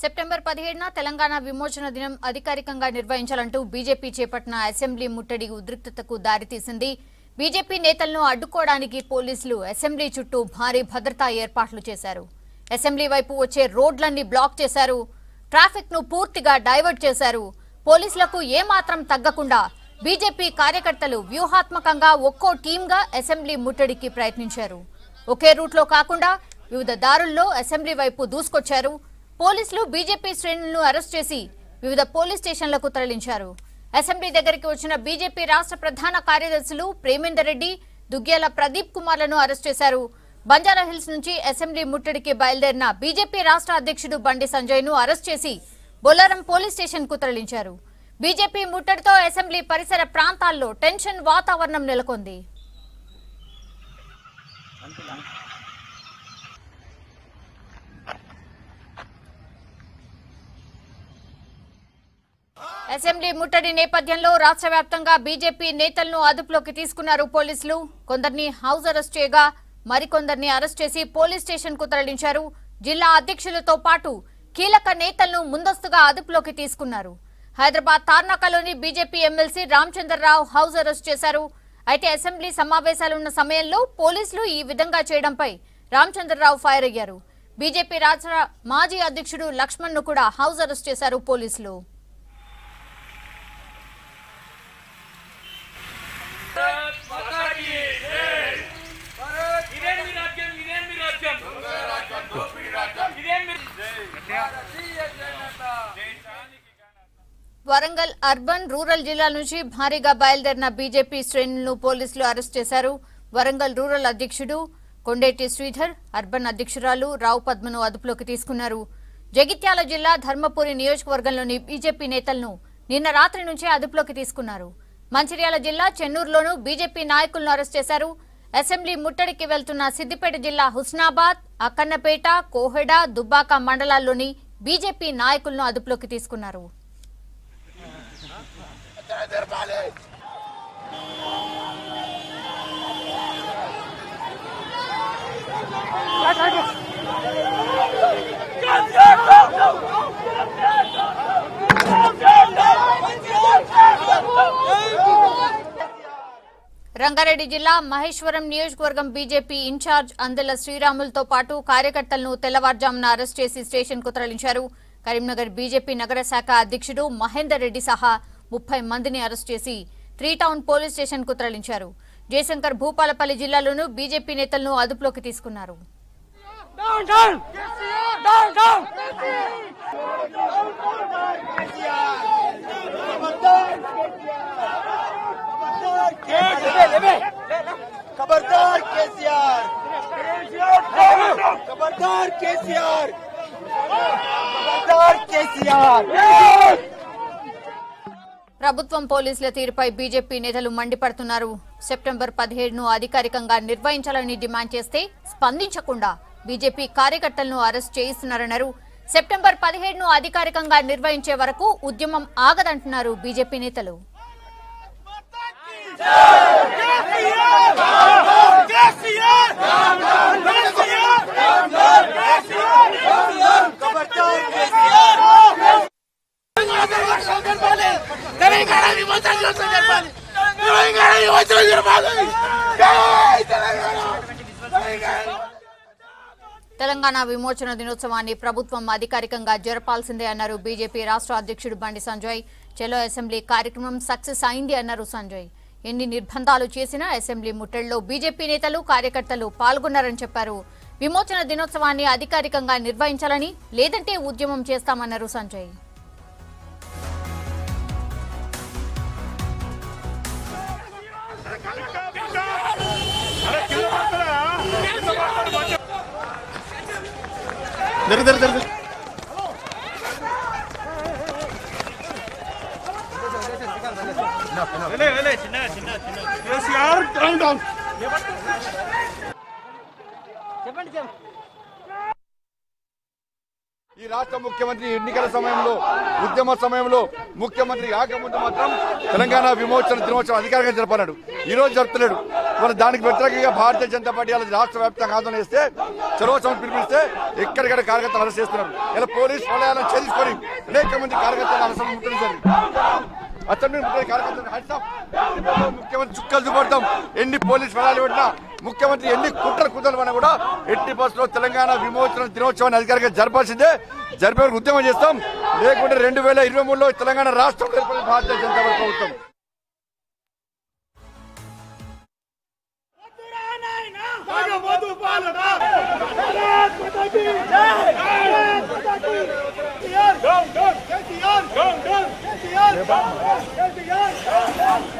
September పదిహేడున తెలంగాణ విమోచన దినం అధికారికంగా నిర్వహించాలంటూ బీజేపీ చేపట్టిన అసెంబ్లీ ముట్టడి ఉద్రిక్తతకు దారితీసింది బీజేపీ నేతలను అడ్డుకోవడానికి పోలీసులు అసెంబ్లీ చుట్టూ భారీ భద్రతా ఏర్పాట్లు చేశారు అసెంబ్లీ వైపు వచ్చే రోడ్లన్నీ బ్లాక్ చేశారు ట్రాఫిక్ ను పూర్తిగా డైవర్ట్ చేశారు పోలీసులకు ఏమాత్రం తగ్గకుండా బీజేపీ కార్యకర్తలు వ్యూహాత్మకంగా ఒక్కో టీంగా అసెంబ్లీ ముట్టడికి ప్రయత్నించారు ఒకే రూట్లో కాకుండా వివిధ దారుల్లో అసెంబ్లీ వైపు దూసుకొచ్చారు పోలీసులు బీజేపీ శ్రేణులను అరెస్ట్ చేసి వివిధ పోలీస్ స్టేషన్లకు తరలించారు అసెంబ్లీ దగ్గరికి వచ్చిన బీజేపీ రాష్ట్ర ప్రధాన కార్యదర్శులు ప్రేమేందర్ రెడ్డి దుగ్గ్యాల ప్రదీప్ కుమార్లను అరెస్ట్ చేశారు బంజారా హిల్స్ నుంచి అసెంబ్లీ ముట్టడికి బయలుదేరిన బీజేపీ రాష్ట్ర అధ్యక్షుడు బండి సంజయ్ ను అరెస్ట్ చేసి బొల్లారం పోలీస్ స్టేషన్ కు తరలించారు బీజేపీ ముట్టడితో అసెంబ్లీ పరిసర ప్రాంతాల్లో టెన్షన్ వాతావరణం నెలకొంది అసెంబ్లీ ముట్టడి నేపథ్యంలో రాష్ట్ర వ్యాప్తంగా బీజేపీ నేతలను అదుపులోకి తీసుకున్నారు పోలీసులు కొందరిని హౌస్ అరెస్ట్ చేయగా మరికొందరిని అరెస్ట్ చేసి పోలీస్ స్టేషన్ కు తరలించారు జిల్లా అధ్యక్షులతో పాటు కీలక నేతలను ముందస్తుగా అదుపులోకి తీసుకున్నారు హైదరాబాద్ తార్నాకలోని BJP MLC Ramachandra Rao house arrest చేశారు అయితే అసెంబ్లీ సమావేశాలు ఉన్న సమయంలో పోలీసులు ఈ విధంగా చేయడంపై రామచంద్రరావు ఫైర్ అయ్యారు బీజేపీ రాష్ట్ర మాజీ అధ్యక్షుడు లక్ష్మణ్ ను కూడా హౌస్ అరెస్ట్ చేశారు పోలీసులు ఇదేం మీ రాజ్యం ఇదేం మీ రాజ్యం ఇదేం మీ వరంగల్ అర్బన్ రూరల్ జిల్లాల నుంచి భారీగా బయలుదేరిన బీజేపీ శ్రేణులను పోలీసులు అరెస్ట్ చేశారు వరంగల్ రూరల్ అధ్యక్షుడు కొండేటి శ్రీధర్ అర్బన్ అధ్యక్షురాలు రావు పద్మను అదుపులోకి తీసుకున్నారు జగిత్యాల జిల్లా ధర్మపురి నియోజకవర్గంలోని బీజేపీ నేతలను నిన్న రాత్రి నుంచే అదుపులోకి తీసుకున్నారు మంచిర్యాల జిల్లా చెన్నూరులోనూ బీజేపీ నాయకులను అరెస్ట్ చేశారు అసెంబ్లీ ముట్టడికి వెళ్తున్న సిద్దిపేట జిల్లా హుస్నాబాద్ అక్కన్నపేట కోహెడ దుబ్బాక మండలాల్లోని బీజేపీ నాయకులను అదుపులోకి తీసుకున్నారు రంగారెడ్డి జిల్లా మహేశ్వరం నియోజకవర్గం బీజేపీ ఇన్ఛార్జ్ అందెల శ్రీరాములతో పాటు కార్యకర్తలను తెల్లవారుజామున అరెస్ట్ చేసి స్టేషన్ కు తరలించారు కరీంనగర్ బీజేపీ నగర శాఖ అధ్యక్షుడు మహేందర్ రెడ్డి సహా ముప్పై మందిని అరెస్ట్ చేసి త్రీ టౌన్ పోలీస్ స్టేషన్ కు తరలించారు జయశంకర్ భూపాలపల్లి జిల్లాలోనూ బీజేపీ నేతలను అదుపులోకి తీసుకున్నారు డౌన్ డౌన్ డౌన్ డౌన్ खबरदार केसीआर खबरदार केसीआर खबरदार केसीआर ప్రభుత్వం పోలీసుల తీరుపై బీజేపీ నేతలు మండిపడుతున్నారు సెప్టెంబర్ పదిహేడును అధికారికంగా నిర్వహించాలని డిమాండ్ చేస్తే స్పందించకుండా బీజేపీ కార్యకర్తలను అరెస్ట్ చేయిస్తున్నారన్నారు సెప్టెంబర్ పదిహేడును అధికారికంగా నిర్వహించే వరకు ఉద్యమం ఆగదంటున్నారు బీజేపీ నేతలు खबरदार केसीआर తెలంగాణ విమోచన దినోత్సవం జరపాలి తెలంగాణ విమోచన జరపాలి జై తెలంగాణ తెలంగాణ తెలంగాణ విమోచన దినోత్సవాన్ని ప్రభుత్వం అధికారికంగా జరపాల్సిందే అన్నారు బీజేపీ రాష్ట్ర అధ్యక్షుడు బండి సంజయ్ చెలో అసెంబ్లీ కార్యక్రమం సక్సెస్ అయింది అన్నారు సంజయ్ ఎన్ని నిర్బంధాలు చేసినా అసెంబ్లీ ముట్టడిలో బీజేపీ నేతలు కార్యకర్తలు పాల్గొన్నారని చెప్పారు విమోచన దినోత్సవాన్ని అధికారికంగా నిర్వహించాలని లేదంటే ఉద్యమం చేస్తామన్నారు సంజయ్ జరుగు జరుగు జరుగు కేసీఆర్ డౌన్ డౌన్ ఈ రాష్ట్ర ముఖ్యమంత్రి ఎన్నికల సమయంలో ఉద్యమ సమయంలో ముఖ్యమంత్రి కాకముందు మాత్రం తెలంగాణ విమోచన దినోత్సవం అధికారికంగా జరపన్నాడు ఈ రోజు జరుపుతున్నాడు మరి దానికి వ్యతిరేకంగా భారతీయ జనతా పార్టీ వాళ్ళ రాష్ట్ర వ్యాప్తంగా ఆందోళన చేస్తే చలో సభ పిలిపిస్తే ఎక్కడికక్కడ కార్యకర్తలు అరెస్ట్ చేస్తున్నారు ఇలా పోలీస్ వలయాలను ఛేదించుకొని అనేక మంది కార్యకర్తలు అరెస్ట్ ముట్టడించారు అతన్ని ముట్టడి కార్యకర్తలు హెడ్స్ ఆఫ్. ముఖ్యమంత్రి చుక్కలు చూపడతాం ఎన్ని పోలీస్ వలయాలు పెట్టినా ముఖ్యమంత్రి ఎన్ని కుట్రలు కుట్రలు పడినా కూడా ఎట్టి బస్సులో తెలంగాణ విమోచన దినోత్సవాన్ని అధికారిగా జరపాల్సిందే జరిపే వరకు ఉద్యమం చేస్తాం లేకుంటే రెండు వేల ఇరవై మూడులో తెలంగాణ రాష్ట్రం ఏర్పడిన భారతీయ జనతా పార్టీ ప్రభుత్వం కేసీఆర్